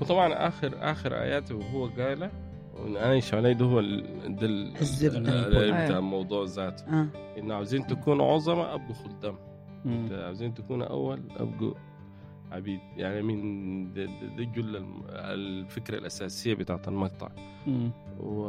وطبعا اخر اخر اياته وهو قاله انا علي ده هو ال- ده ال- الزبدة. ال- أيوة. بتاع الموضوع ذاته آه. انه عاوزين تكونوا عظماء ابقوا خدام مم. عاوزين تكونوا اول ابقوا عبيد يعني من ده, ده, ده جل الم- الفكره الاساسيه بتاعت المقطع مم. و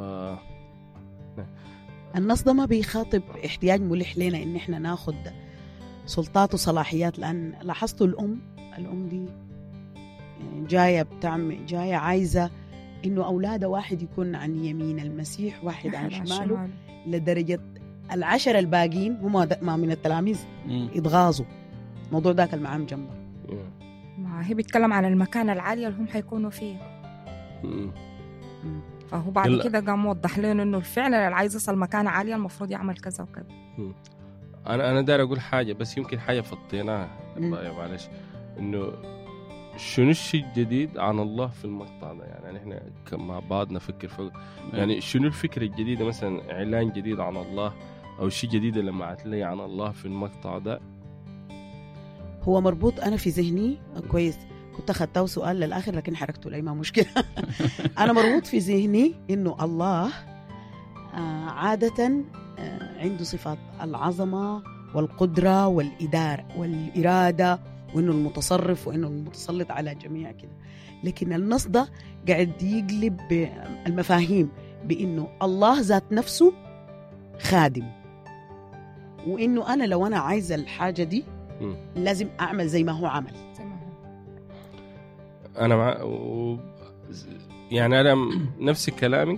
النص ده ما بيخاطب احتياج ملح لنا ان احنا ناخد سلطات وصلاحيات لان لاحظتوا الام الام دي يعني جايه بتعمل جايه عايزه انه اولادها واحد يكون عن يمين المسيح واحد عن على شماله الشمال. لدرجه العشرة الباقيين هم ما من التلاميذ مم. يتغاظوا الموضوع ذاك المعام جنبه ما هي بيتكلم عن المكانة العالية اللي هم حيكونوا فيها م- فهو بعد يلا. كده قام موضح لنا انه فعلا اللي عايز يوصل مكانة عالية المفروض يعمل كذا وكذا انا انا داير اقول حاجه بس يمكن حاجه فطيناها مم. طيب معلش انه شنو الشيء الجديد عن الله في المقطع ده يعني احنا ك- مع بعض نفكر فوق يعني شنو الفكره الجديده مثلا اعلان جديد عن الله او شيء جديد لمعت لي عن الله في المقطع ده هو مربوط انا في ذهني كويس كنت اخذته سؤال للاخر لكن حركته لي ما مشكله انا مربوط في ذهني انه الله آه، عاده آه، عنده صفات العظمه والقدره والاداره والاراده وانه المتصرف وانه المتسلط على جميع كده لكن النص ده قاعد يقلب المفاهيم بانه الله ذات نفسه خادم وانه انا لو انا عايزه الحاجه دي مم. لازم اعمل زي ما هو عمل زي ما هو. انا مع و... يعني انا م- نفس كلامي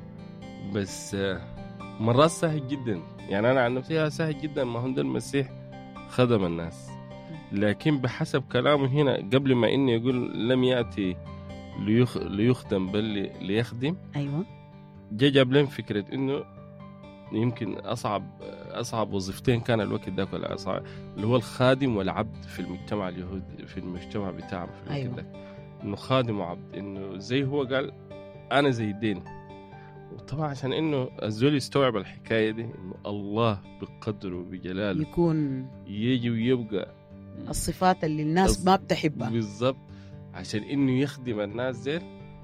بس آه، مرات سهل جدا يعني انا عن نفسي آه، سهل جدا ما هم ده المسيح خدم الناس لكن بحسب كلامه هنا قبل ما انه يقول لم ياتي ليخ... ليخدم بل لي- ليخدم ايوه جا جاب لهم فكره انه يمكن اصعب اصعب وظيفتين كان الوقت ذاك ولا اصعب اللي هو الخادم والعبد في المجتمع اليهودي في المجتمع بتاعنا في الوقت أيوة. ذاك انه خادم وعبد انه زي هو قال انا زي الدين وطبعا عشان انه الزول يستوعب الحكايه دي انه الله بقدره وبجلاله يكون يجي ويبقى الصفات اللي الناس الص- ما بتحبها بالضبط عشان انه يخدم الناس زين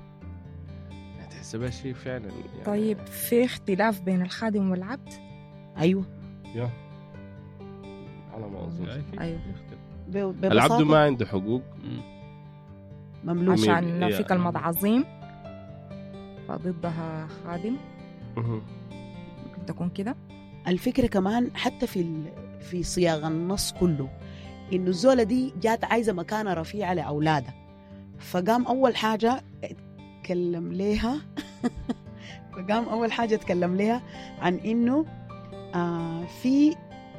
تحسبها شيء فعلا يعني طيب في اختلاف بين الخادم والعبد ايوه يا على ما اظن أيوة. ب- ببساطة العبد ما عنده حقوق مم. مملوك عشان- عشان هي- في كلمة عظيم فضدها خادم مهم. ممكن تكون كده الفكرة كمان حتى في ال... في صياغ النص كله انه الزولة دي جات عايزة مكانة رفيعة لأولادها فقام أول حاجة اتكلم ليها فقام أول حاجة اتكلم ليها عن انه آه في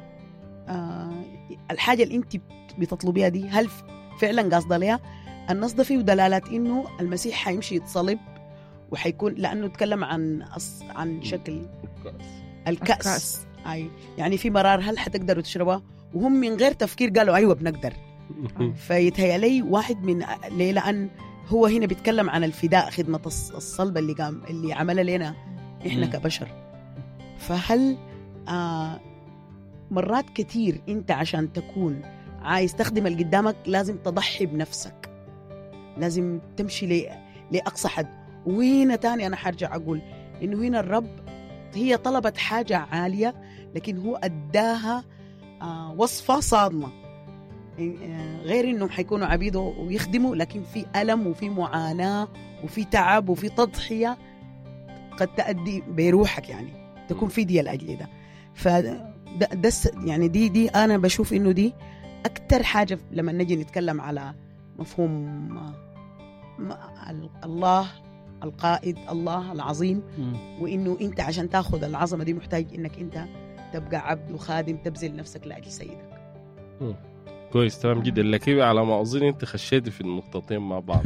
آه الحاجة اللي انت بتطلبيها دي هل فعلا قاصدة ليها النص ده فيه دلالات انه المسيح حيمشي يتصلب وحيكون لانه اتكلم عن أص- عن شكل الكأس, الكأس. أي يعني في مرار هل حتقدروا تشربها وهم من غير تفكير قالوا ايوه بنقدر فيتهيألي واحد من ليه لان هو هنا بيتكلم عن الفداء خدمة الص- الصلب اللي قام اللي عملها لنا احنا مم. كبشر فهل آه مرات كتير انت عشان تكون عايز تخدم اللي قدامك لازم تضحي بنفسك لازم تمشي ل- لأقصى حد وهنا تاني أنا حرجع أقول إنه هنا الرب هي طلبت حاجة عالية لكن هو أداها آه وصفة صادمة آه، غير إنهم حيكونوا عبيده ويخدموا لكن في ألم وفي معاناة وفي تعب وفي تضحية قد تأدي بروحك يعني تكون فدية لأجل ده ف ده ده الس- يعني دي دي أنا بشوف إنه دي أكتر حاجة لما نجي نتكلم على مفهوم آه، م- ال- الله القائد الله العظيم مم. وانه انت عشان تاخذ العظمه دي محتاج انك انت تبقى عبد وخادم تبذل نفسك لاجل سيدك كويس تمام جدا لكن على ما اظن انت خشيتي في النقطتين مع بعض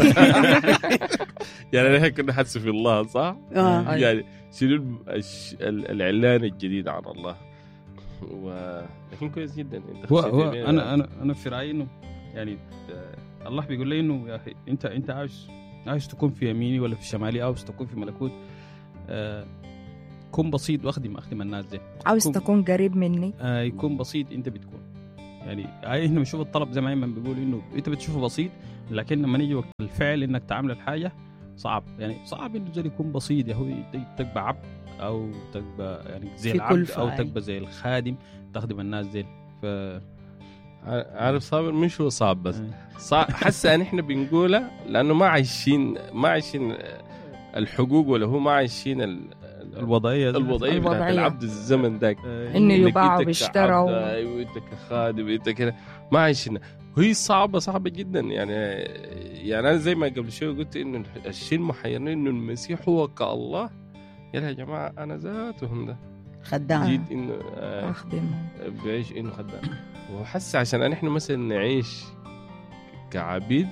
يعني نحن كنا حدث في الله صح؟ آه. يعني شنو الم- الش- ال- الاعلان الجديد عن الله و... لكن كويس جدا انت هو خشيتي هو بين- انا انا انا في رايي انه يعني آه، الله بيقول لي انه يا اخي انت انت عايز عايز تكون في يميني ولا في شمالي او عاوز تكون في ملكوت آه، كن بسيط واخدم اخدم الناس دي عاوز كم- تكون قريب مني آه، يكون بسيط انت بتكون يعني هاي احنا بنشوف الطلب زي ما ايمن بيقول انه انت بتشوفه بسيط لكن لما نيجي وقت الفعل انك تعمل الحاجه صعب يعني صعب انه زي يكون بسيط يا هو تبقى عبد او تبقى يعني زي في العبد كلفة، او أي. تبقى زي الخادم تخدم الناس دي ف عارف صابر مش هو صعب بس صعب حاسه ان احنا بنقولها لانه ما عايشين ما عايشين الحقوق ولا هو ما عايشين ال- الوضعيه زي- الوضعيه بتاعت الوضعية. العبد الزمن ذاك آه، إنه إنك يباعوا أنت ويشتروا. كعبد، ايوه انت كخادم انت كده ما عايشين وهي صعبه صعبه جدا يعني يعني انا زي ما قبل شوي قلت انه الشيء المحيرني انه المسيح هو كالله يا جماعه انا ذاتهم ده خدام جيت انه آه، أخدم بعيش انه خدام وحس عشان احنا مثلا نعيش كعبيد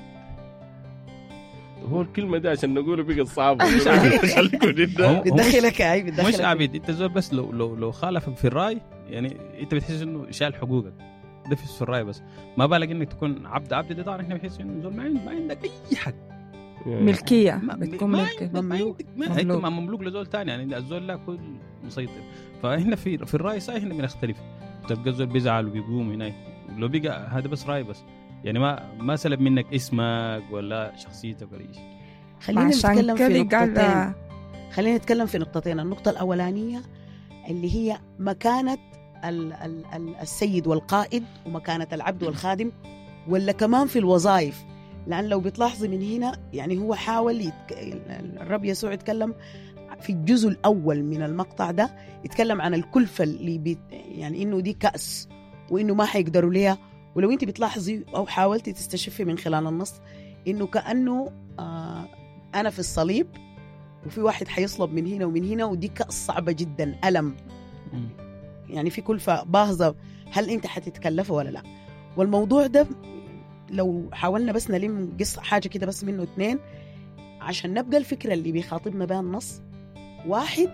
هو الكلمه دي عشان نقولها بقت صعبه مش عارف. خليكم نبدا هو- بتدخلك اي مش بتدخلك عبيد انت زول بس لو لو لو خالفك في الراي يعني انت بتحس انه شال حقوقك ده في في الراي بس ما بالك انك تكون عبد عبد ده طبعا احنا بنحس انه زول ما, عند- ما عندك اي حق ملكية ما بتكون ما ملكية عندك ما مملوك. عندك ما انت مملوك. ما مملوك لزول ثاني يعني الزول لا كل مسيطر فاحنا في في الراي صحيح احنا بنختلف تلقى الزول بيزعل وبيقوم هناك لو بقى هذا بس راي بس يعني ما ما سلب منك اسمك ولا شخصيتك ولا شيء خلينا عشان نتكلم في كده قال نقطتين خلينا نتكلم في نقطتين النقطة الأولانية اللي هي مكانة ال- ال- ال- السيد والقائد ومكانة العبد والخادم ولا كمان في الوظائف لأن لو بتلاحظي من هنا يعني هو حاول يتك... الرب يسوع يتكلم في الجزء الأول من المقطع ده يتكلم عن الكلفة اللي بي... يعني إنه دي كأس وإنه ما حيقدروا ليها ولو أنت بتلاحظي أو حاولتي تستشفي من خلال النص إنه كأنه آه أنا في الصليب وفي واحد حيصلب من هنا ومن هنا ودي كأس صعبة جدا ألم يعني في كلفة باهظة هل أنت حتتكلفه ولا لا والموضوع ده لو حاولنا بس نلم قصة حاجة كده بس منه اتنين عشان نبقى الفكرة اللي بيخاطبنا بها النص واحد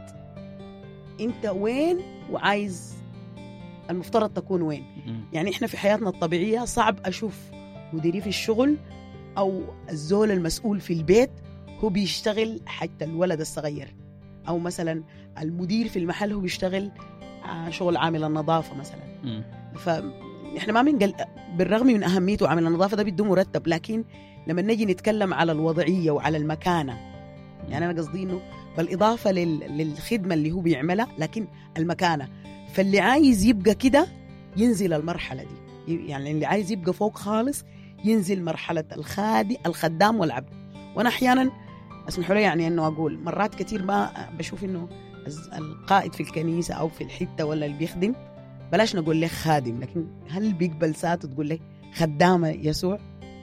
أنت وين وعايز المفترض تكون وين يعني احنا في حياتنا الطبيعية صعب أشوف مديري في الشغل أو الزول المسؤول في البيت هو بيشتغل حتى الولد الصغير أو مثلا المدير في المحل هو بيشتغل آه، شغل عامل النظافة مثلا فاحنا ما بنقل بالرغم من أهميته عامل النظافة ده بده مرتب لكن لما نجي نتكلم على الوضعية وعلى المكانة يعني أنا قصدي إنه بالإضافة لل... للخدمة اللي هو بيعملها لكن المكانة فاللي عايز يبقى كده ينزل المرحلة دي يعني اللي عايز يبقى فوق خالص ينزل مرحلة الخادي الخدام والعبد وأنا أحيانا اسمحوا لي يعني أنه أقول مرات كثير ما بشوف أنه الز- القائد في الكنيسة أو في الحتة ولا اللي بيخدم بلاش نقول لك خادم لكن هل بيقبل ساعته تقول لك خدامة يسوع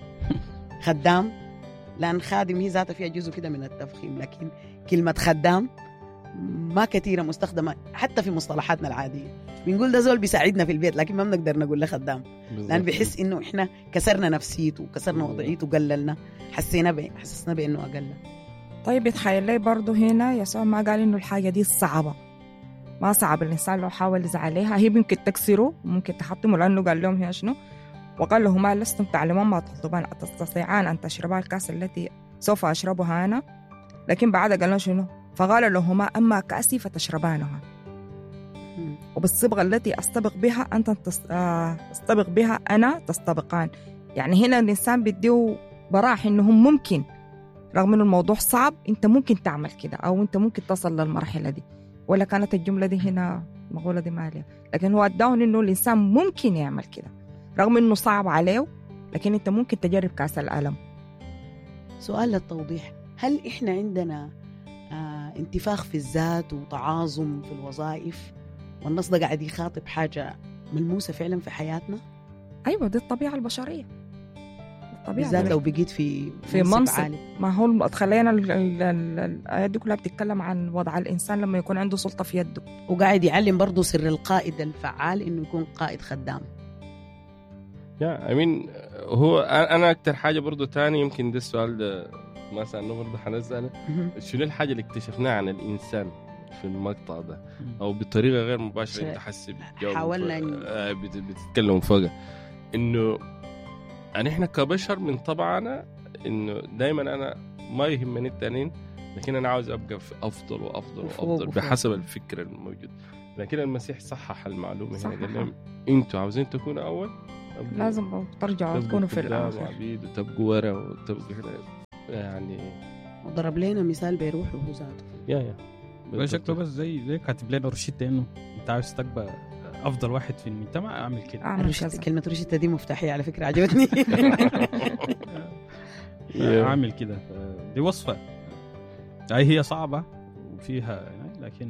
خدام لأن خادم هي ذاتها فيها جزء كده من التفخيم لكن كلمة خدام ما كثيرة مستخدمة حتى في مصطلحاتنا العادية بنقول ده زول بيساعدنا في البيت لكن ما بنقدر نقول له خدام لأن بيحس إنه إحنا كسرنا نفسيته وكسرنا وضعيته وقللنا حسينا ب... حسسنا بإنه أقل طيب يتخيل لي برضه هنا يسوع ما قال إنه الحاجة دي صعبة ما صعب الإنسان لو حاول يزعل عليها هي ممكن تكسره وممكن تحطمه لأنه قال لهم هي شنو وقال لهما لستم تعلمون ما تطلبان أتستطيعان أن تشربا الكأس التي سوف أشربها أنا لكن بعد قال لهم شنو فقال لهما أما كأسي فتشربانها مم. وبالصبغة التي أستبق بها أنت تس- آه، تستبق بها أنا تستبقان يعني هنا الإنسان بيديه براح إنهم ممكن رغم إنه الموضوع صعب أنت ممكن تعمل كده أو أنت ممكن تصل للمرحلة دي ولا كانت الجملة دي هنا المقولة دي مالية لكن هو اداهم إنه الإنسان ممكن يعمل كده رغم إنه صعب عليه لكن أنت ممكن تجرب كأس الألم سؤال للتوضيح هل إحنا عندنا آه انتفاخ في الذات وتعاظم في الوظائف والنص ده قاعد يخاطب حاجة ملموسة فعلا في حياتنا أيوة دي الطبيعة البشرية الطبيعة بالذات لو البشرية. بقيت في في منصب. عالي ما هو خلينا ال- ال- ال- الآيات دي كلها بتتكلم عن وضع الإنسان لما يكون عنده سلطة في يده وقاعد يعلم برضه سر القائد الفعال إنه يكون قائد خدام يا امين هو انا اكثر حاجه برضو تاني يمكن ده السؤال ده ما سالناه برضه حنساله مهم. شنو الحاجه اللي اكتشفناها عن الانسان في المقطع ده او بطريقه غير مباشره ش- انت حاسس بتجاوب حاولنا ف- ن- آه، بت- بتتكلم فوقها انه يعني احنا كبشر من طبعنا انه دائما انا ما يهمني التانيين لكن انا عاوز ابقى في افضل وافضل وفوق وافضل وفوق. بحسب الفكر الموجود لكن المسيح صحح المعلومه هنا قال صححها. لهم انتوا عاوزين تكونوا اول أبقوا- لازم ترجعوا تبقوا تكونوا في قدام الآخر وعبيد وتبقوا ورا وتبقوا هنا يعني وضرب لنا مثال بيروح وهو ذاته يا يا بس شكله بس زي زي كاتب لنا روشته انه انت عاوز تبقى افضل واحد في المجتمع اعمل كده اعمل الروشتة كذا كلمة روشتة دي مفتاحية على فكرة عجبتني يا. اعمل كده دي وصفه اي هي صعبه وفيها يعني لكن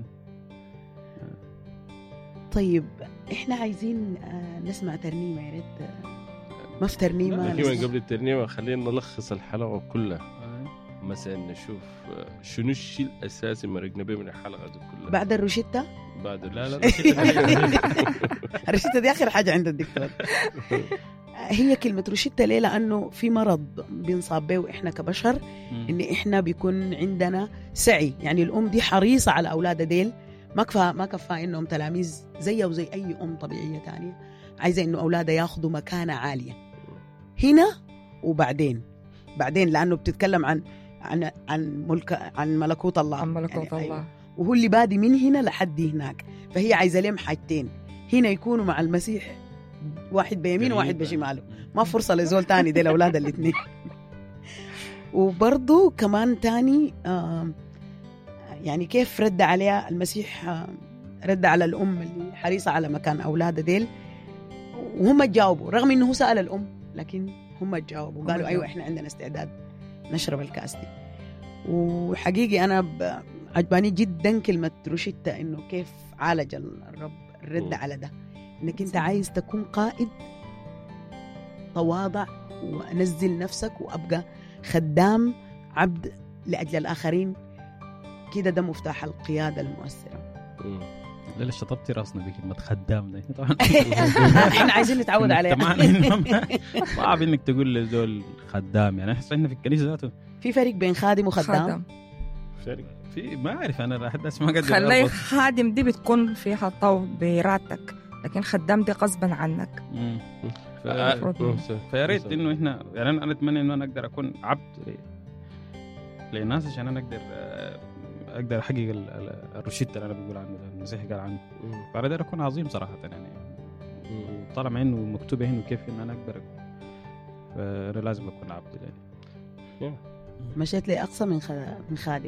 طيب احنا عايزين آه، نسمع ترنيمة يا ريت آه، ما في ترنيمة لكن نسمع. من قبل الترنيمة خلينا نلخص الحلقة كلها مثلا نشوف آه، شنو الشيء الأساسي مرقنا به من الحلقة دي كلها بعد الروشتة بعد لا لا الروشتة دي آخر حاجة عند الدكتور هي كلمة روشتة ليه؟ لأنه في مرض بنصاب به إحنا كبشر إن إحنا بيكون عندنا سعي يعني الأم دي حريصة على أولادها ديل ما كفى ما كفى إنهم تلاميذ زيها وزي أي أم طبيعية تانية عايزة إنه أولادها ياخذوا مكانة عالية هنا وبعدين بعدين لأنه بتتكلم عن عن عن ملك عن ملكوت الله عن ملكوت يعني الله وهو اللي بادي من هنا لحد هناك فهي عايزه لهم حاجتين هنا يكونوا مع المسيح واحد بيمين وواحد بشماله ما فرصه لزول تاني دي الاولاد الاثنين وبرضه كمان تاني آم، يعني كيف رد عليها المسيح آم، رد على الام اللي حريصه على مكان اولادها ديل وهم تجاوبوا رغم انه هو سال الام لكن هم تجاوبوا هم قالوا ايوه جاوبوا. احنا عندنا استعداد نشرب الكاس دي وحقيقي انا ب- عجباني جدا كلمه روشيتا انه كيف عالج الرب الرد مم. على ده انك انت صح. عايز تكون قائد تواضع وانزل نفسك وابقى خدام عبد لاجل الاخرين كده ده مفتاح القياده المؤثره مم. لا شطبتي راسنا بكلمه خدام ده طبعا احنا عايزين نتعود عليها عليها صعب انك تقول لزول خدام يعني احس احنا في الكنيسه ذاته في فرق بين خادم وخدام خادم فرق في ما اعرف انا لحد هسه ما قادر خلي أربط. خادم دي بتكون فيها طو بإرادتك لكن خدام دي غصبا عنك مم. ف- آه، المفروض. مم. سوري. فيا ريت سوري. انه احنا يعني انا أنا اتمنى انه انا اقدر اكون عبد ل- للناس عشان انا اقدر آه، اقدر احقق ال- ال- الروشيتا اللي انا بقول عنه ده المسيح قال عنه مم. فاقدر اكون عظيم صراحه يعني مم. طالما انه مكتوبه هنا كيف ان انا اقدر فانا لازم اكون عبد يعني مشيت لاقصى من خ- من خادم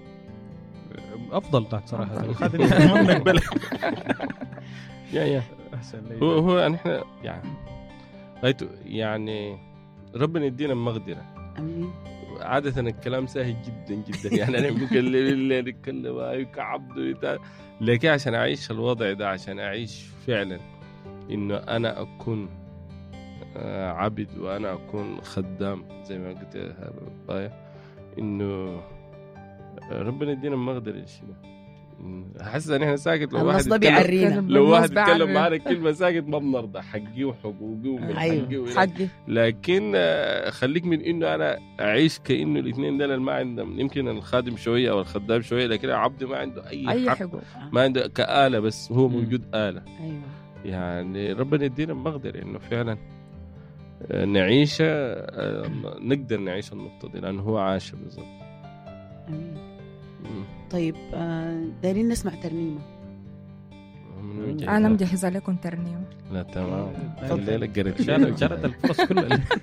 افضل ذاك صراحه أفضل. الخادم ما بنقبله يا يا احسن لي هو هو يعني احنا يعني غايته يعني ربنا يدينا المقدره امين عادة الكلام سهل جدا جدا يعني انا ممكن الليل نتكلم آه، كعبد وبتاع. لكن عشان اعيش الوضع ده عشان اعيش فعلا انه انا اكون آه، عبد وانا اكون خدام زي ما قلت يا بايا انه ربنا يدينا المقدرة الشيء ده احس ان احنا ساكت لو واحد النص ده يتكلم بيعرينا لو واحد بالنص بعرف. يتكلم معانا كلمة ساكت ما بنرضى حقي وحقوقي ومن أيوه. حقي وإلى حقي لكن آه، خليك من انه انا اعيش كانه الاثنين دول ما عندهم يمكن الخادم شويه او الخدام شويه لكن العبد ما عنده اي, أي حق حقوق ما عنده كآلة بس هو مم. موجود آلة ايوه يعني ربنا يدينا المقدرة انه فعلا آه، نعيش آه، نقدر نعيش النقطة دي لانه هو عاش بالضبط امين مم. طيب آه، دايرين نسمع ترنيمه من وين جاي أنا ده؟ مجهزة لكم ترنيمة لا تمام تفضل. الليلة قريت شالت شالت الفرص كلها